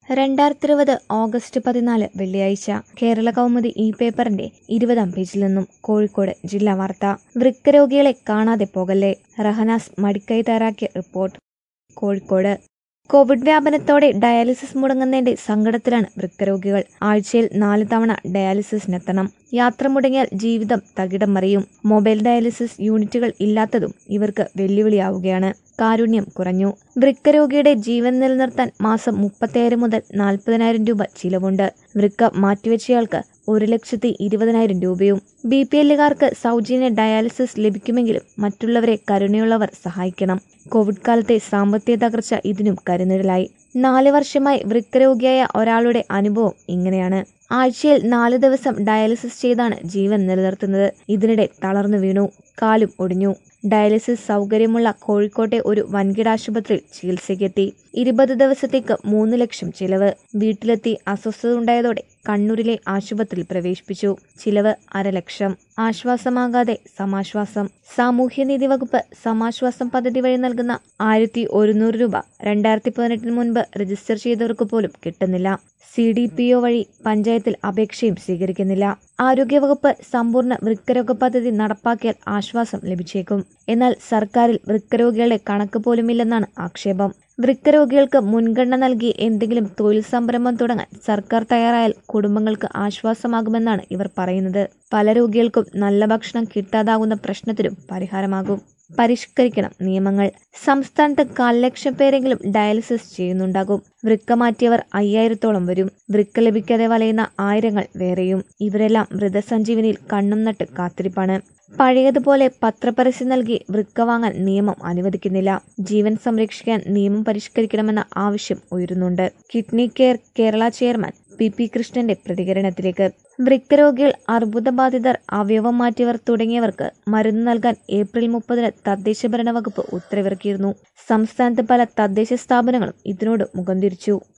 രണ്ടായിരത്തി ഇരുപത് ഓഗസ്റ്റ് പതിനാല് വെള്ളിയാഴ്ച കേരള കൗമുദി ഈ പേപ്പറിന്റെ ഇരുപതാം പേജിൽ നിന്നും കോഴിക്കോട് ജില്ലാ വാർത്ത വൃക്ക രോഗികളെ കാണാതെ പോകല്ലേ റഹനാസ് മടിക്കൈ തയ്യാറാക്കിയ റിപ്പോർട്ട് കോഴിക്കോട് കോവിഡ് വ്യാപനത്തോടെ ഡയാലിസിസ് മുടങ്ങുന്നതിന്റെ സങ്കടത്തിലാണ് വൃക്കരോഗികൾ ആഴ്ചയിൽ നാല് തവണ ഡയാലിസിസിനെത്തണം യാത്ര മുടങ്ങിയാൽ ജീവിതം തകിടം മറിയും മൊബൈൽ ഡയാലിസിസ് യൂണിറ്റുകൾ ഇല്ലാത്തതും ഇവർക്ക് വെല്ലുവിളിയാവുകയാണ് കാരുണ്യം കുറഞ്ഞു വൃക്കരോഗിയുടെ ജീവൻ നിലനിർത്താൻ മാസം മുപ്പത്തിയായിരം മുതൽ നാൽപ്പതിനായിരം രൂപ ചിലവുണ്ട് വൃക്ക മാറ്റിവെച്ചയാൾക്ക് ഒരു ലക്ഷത്തി ഇരുപതിനായിരം രൂപയും ബി പി എല്ലുകാർക്ക് സൗജന്യ ഡയാലിസിസ് ലഭിക്കുമെങ്കിലും മറ്റുള്ളവരെ കരുണയുള്ളവർ സഹായിക്കണം കോവിഡ് കാലത്തെ സാമ്പത്തിക തകർച്ച ഇതിനും കരുനിഴലായി നാല് വർഷമായി വൃക്കരോഗിയായ ഒരാളുടെ അനുഭവം ഇങ്ങനെയാണ് ആഴ്ചയിൽ നാല് ദിവസം ഡയാലിസിസ് ചെയ്താണ് ജീവൻ നിലനിർത്തുന്നത് ഇതിനിടെ തളർന്നു വീണു കാലും ഒടിഞ്ഞു ഡയാലിസിസ് സൗകര്യമുള്ള കോഴിക്കോട്ടെ ഒരു വൻകിട ആശുപത്രിയിൽ ചികിത്സയ്ക്കെത്തി ഇരുപത് ദിവസത്തേക്ക് മൂന്ന് ലക്ഷം ചിലവ് വീട്ടിലെത്തി അസ്വസ്ഥത ഉണ്ടായതോടെ കണ്ണൂരിലെ ആശുപത്രിയിൽ പ്രവേശിപ്പിച്ചു ചിലവ് അരലക്ഷം ആശ്വാസമാകാതെ സമാശ്വാസം സാമൂഹ്യനീതി വകുപ്പ് സമാശ്വാസം പദ്ധതി വഴി നൽകുന്ന ആയിരത്തി ഒരുന്നൂറ് രൂപ രണ്ടായിരത്തി പതിനെട്ടിന് മുൻപ് രജിസ്റ്റർ ചെയ്തവർക്ക് പോലും കിട്ടുന്നില്ല സി ഡി പി ഒ വഴി പഞ്ചായത്തിൽ അപേക്ഷയും സ്വീകരിക്കുന്നില്ല ആരോഗ്യവകുപ്പ് സമ്പൂർണ്ണ വൃക്കരോഗ പദ്ധതി നടപ്പാക്കിയാൽ ആശ്വാസം ലഭിച്ചേക്കും എന്നാൽ സർക്കാരിൽ വൃക്കരോഗികളുടെ കണക്ക് പോലുമില്ലെന്നാണ് ആക്ഷേപം വൃക്കരോഗികൾക്ക് മുൻഗണന നൽകി എന്തെങ്കിലും തൊഴിൽ സംരംഭം തുടങ്ങാൻ സർക്കാർ തയ്യാറായാൽ കുടുംബങ്ങൾക്ക് ആശ്വാസമാകുമെന്നാണ് ഇവർ പറയുന്നത് പല രോഗികൾക്കും നല്ല ഭക്ഷണം കിട്ടാതാകുന്ന പ്രശ്നത്തിനും പരിഹാരമാകും പരിഷ്കരിക്കണം നിയമങ്ങൾ സംസ്ഥാനത്ത് കാൽ ലക്ഷം പേരെങ്കിലും ഡയാലിസിസ് ചെയ്യുന്നുണ്ടാകും വൃക്ക മാറ്റിയവർ അയ്യായിരത്തോളം വരും വൃക്ക ലഭിക്കാതെ വലയുന്ന ആയിരങ്ങൾ വേറെയും ഇവരെല്ലാം മൃതസഞ്ജീവനിയിൽ കണ്ണും നട്ട് കാത്തിരിപ്പാണ് പഴയതുപോലെ പത്രപരസ്യം നൽകി വൃക്ക വാങ്ങാൻ നിയമം അനുവദിക്കുന്നില്ല ജീവൻ സംരക്ഷിക്കാൻ നിയമം പരിഷ്കരിക്കണമെന്ന ആവശ്യം ഉയരുന്നുണ്ട് kidney care Kerala chairman P P കൃഷ്ണന്റെ പ്രതികരണത്തിലേക്ക് വൃക്കരോഗികൾ അർബുദബാധിതർ അവയവം മാറ്റിയവർ തുടങ്ങിയവർക്ക് മരുന്ന് നൽകാൻ ഏപ്രിൽ മുപ്പതിന് തദ്ദേശ ഭരണ വകുപ്പ് ഉത്തരവിറക്കിയിരുന്നു സംസ്ഥാനത്ത് പല തദ്ദേശ സ്ഥാപനങ്ങളും ഇതിനോട് മുഖം തിരിച്ചു